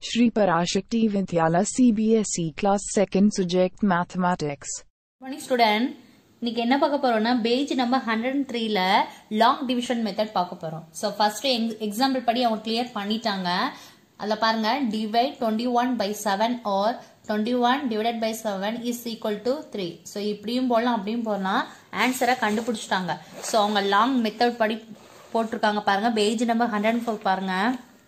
Shri Parashakti Vidyala CBSE Class 2nd Subject Mathematics. Morning student இன்னைக்கு என்ன பார்க்க போறோம்னா பேஜ் நம்பர் ஹண்ட்ரட் அண்ட் த்ரீல லாங் டிவிஷன் மெத்தட் பார்க்க போறோம் ஸோ ஃபர்ஸ்ட் எக்ஸாம்பிள் படி அவங்க கிளியர் பண்ணிட்டாங்க அதில் பாருங்க divide twenty one by seven are twenty one divided by seven is equal to three so இப்படியும் போடலாம் அப்படியும் போடலாம் ஆன்சரை கண்டுபிடிச்சிட்டாங்க ஸோ அவங்க லாங் மெத்தட் படி போட்டிருக்காங்க பாருங்க page number hundred and four பாருங்க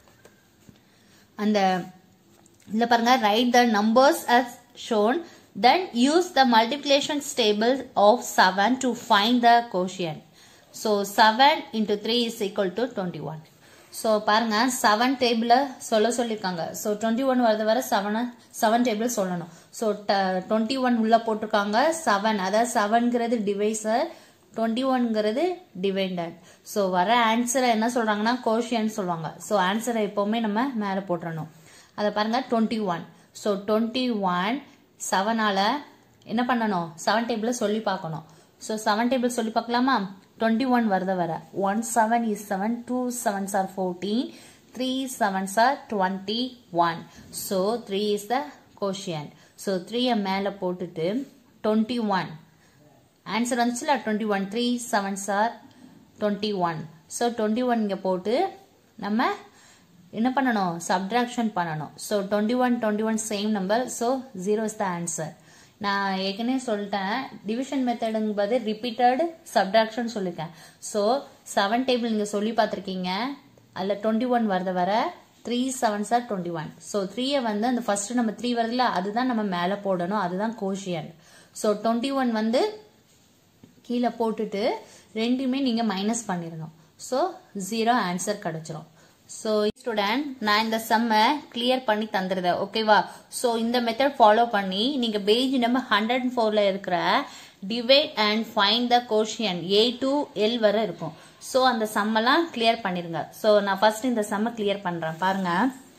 அந்த இதுல பாருங்க right the numbers as shown then use the multiplication table of 7 to find the quotient so 7 into 3 is equal to 21 so பாருங்க செவன் டேபிள சொல்ல சொல்லியிருக்காங்க ஸோ டுவெண்ட்டி ஒன் வரது வர seven seven table சொல்லணும் ஸோ டுவெண்ட்டி ஒன் உள்ள போட்டிருக்காங்க seven அதாவது செவன்ங்கிறது டிவைசர் டுவெண்ட்டி ஒன்ங்கிறது டிவைண்டட் ஸோ வர ஆன்சரை என்ன சொல்றாங்கன்னா கோஷியன் சொல்லுவாங்க ஸோ ஆன்சரை எப்பவுமே நம்ம மேலே போட்டுறணும் அதை பாருங்க twenty one so twenty one செவனால என்ன பண்ணணும் செவன் டேபிள் சொல்லி பார்க்கணும் ஸோ செவன் டேபிள் சொல்லி பார்க்கலாமா டுவெண்ட்டி ஒன் வருத வர one seven is seven two sevens are fourteen three sevens are twenty one so three is the quotient so த்ரீயை மேலே போட்டுட்டு டுவெண்ட்டி ஒன் ஆன்சர் வந்துச்சுல twenty one three seven are twenty one so twenty one இங்கே போட்டு நம்ம என்ன பண்ணணும் subtraction பண்ணணும் so twenty one twenty one same number so zero is the answer நான் ஏற்கனவே சொல்லிட்டேன் டிவிஷன் மெத்தடுங்கும்போது ரிப்பீட்டட் சப்ட்ராக்ஷன் சொல்லியிருக்கேன் ஸோ செவன் டேபிள் நீங்கள் சொல்லி பார்த்துருக்கீங்க அதில் டுவெண்ட்டி ஒன் வரத வர three seven are twenty one so த்ரீயை வந்து அந்த ஃபர்ஸ்ட் நம்ம த்ரீ வருதுல அதுதான் நம்ம மேலே போடணும் அதுதான் கோஷியன் ஸோ டுவெண்ட்டி ஒன் வந்து கீழே போட்டுட்டு ரெண்டுமே நீங்க மைனஸ் பண்ணிடணும் ஸோ ஜீரோ ஆன்சர் கிடைச்சிரும் ஸோ ஸ்டூடெண்ட் நான் இந்த செம்மை கிளியர் பண்ணி தந்துருதேன் ஓகேவா ஸோ இந்த மெத்தட் ஃபாலோ பண்ணி நீங்க பேஜ் நம்பர் ஹண்ட்ரட் அண்ட் ஃபோர்ல இருக்கிற divide and find the quotient A to L வரை இருக்கும் ஸோ அந்த சம்மெல்லாம் கிளியர் பண்ணிருங்க ஸோ நான் ஃபர்ஸ்ட் இந்த செம்மை கிளியர் பண்றேன் பாருங்க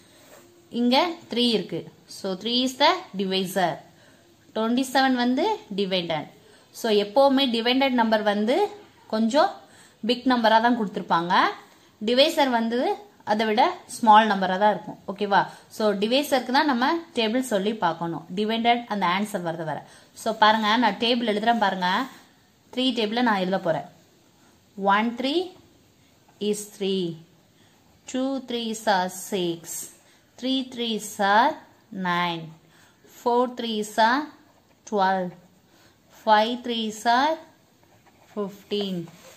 இங்க த்ரீ இருக்கு so three is the divisor twenty seven வந்து டிவைண்டட் ஸோ எப்போவுமே டிவைண்டட் நம்பர் வந்து கொஞ்சம் பிக் நம்பராக தான் கொடுத்துருப்பாங்க டிவைசர் வந்து அதை விட ஸ்மால் நம்பராக தான் இருக்கும் ஓகேவா ஸோ டிவைசருக்கு தான் நம்ம டேபிள் சொல்லி பார்க்கணும் டிவைண்டட் அந்த ஆன்சர் வரது வர ஸோ பாருங்க நான் டேபிள் எழுதுறேன் பாருங்க த்ரீ டேபிளை நான் எழுத போகிறேன் one three is three two three are six three three are nine four three are twelve five threes are fifteen,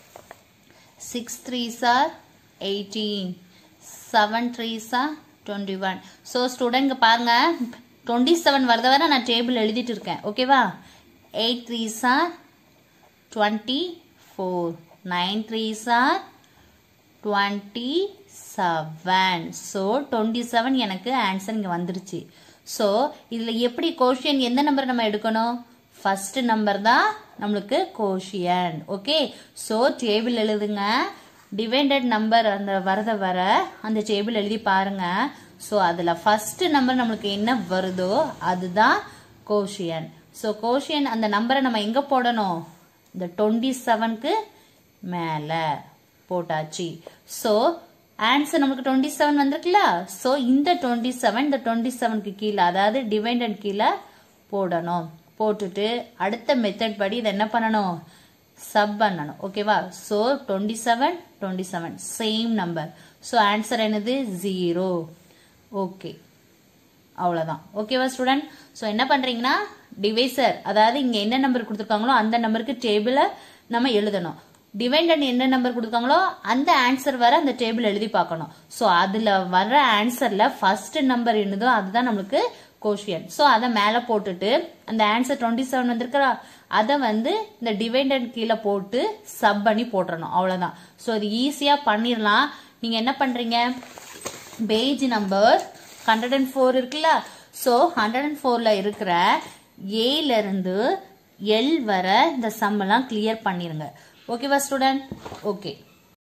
six threes are eighteen, seven threes are twenty one. So student பாருங்க twenty seven வரத வரை நான் table எழுதிட்டு இருக்கேன் ஓகேவா eight threes are twenty four nine threes are twenty seven so twenty seven எனக்கு answer இங்கே வந்துருச்சு ஸோ இதில் எப்படி கோஷியன் எந்த நம்பர் நம்ம எடுக்கணும் ஃபர்ஸ்ட் நம்பர் தான் நம்மளுக்கு கோஷியன் ஓகே ஸோ டேபிள் எழுதுங்க டிவைண்டட் நம்பர் அந்த வரத வர அந்த டேபிள் எழுதி பாருங்க ஸோ அதில் ஃபர்ஸ்ட் நம்பர் நம்மளுக்கு என்ன வருதோ அதுதான் கோஷியன் ஸோ கோஷியன் அந்த நம்பரை நம்ம எங்கே போடணும் இந்த டுவெண்ட்டி செவனுக்கு மேலே போட்டாச்சு ஸோ ஆன்சர் நமக்கு டுவெண்ட்டி செவன் வந்திருக்குல்ல ஸோ இந்த டுவெண்ட்டி செவன் இந்த டுவெண்ட்டி செவனுக்கு கீழே அதாவது டிவைண்டட் கீழே போடணும் போட்டுட்டு அடுத்த மெத்தட் படி இதை என்ன பண்ணணும் சப் பண்ணணும் ஓகேவா so twenty seven twenty seven same number so answer என்னது ஜீரோ ஓகே அவ்வளோதான் ஓகேவா ஸ்டூடெண்ட் ஸோ என்ன பண்ணுறீங்கன்னா டிவைசர் அதாவது இங்கே என்ன நம்பர் கொடுத்துருக்காங்களோ அந்த நம்பருக்கு டேபிளை நம்ம எழுதணும் டிவைண்டட் என்ன நம்பர் கொடுத்துருக்காங்களோ அந்த ஆன்சர் வர அந்த டேபிள் எழுதி பார்க்கணும் ஸோ அதில் வர ஆன்சரில் ஃபர்ஸ்ட் நம்பர் என்னதோ அதுதான் நம்மளுக்கு கோஷியன் ஸோ அதை மேலே போட்டுட்டு அந்த ஆன்சர் டுவெண்ட்டி செவன் வந்திருக்கிறா அதை வந்து இந்த டிவைண்டட் கீழே போட்டு சப் பண்ணி போட்டுறணும் அவ்வளோதான் ஸோ இது ஈஸியாக பண்ணிடலாம் நீங்கள் என்ன பண்ணுறீங்க page number hundred and four இருக்குல்ல ஸோ ஹண்ட்ரட் அண்ட் ஃபோரில் இருக்கிற ஏலேருந்து எல் வர இந்த சம்மெல்லாம் கிளியர் பண்ணிருங்க ஓகேவா ஸ்டூடெண்ட் ஓகே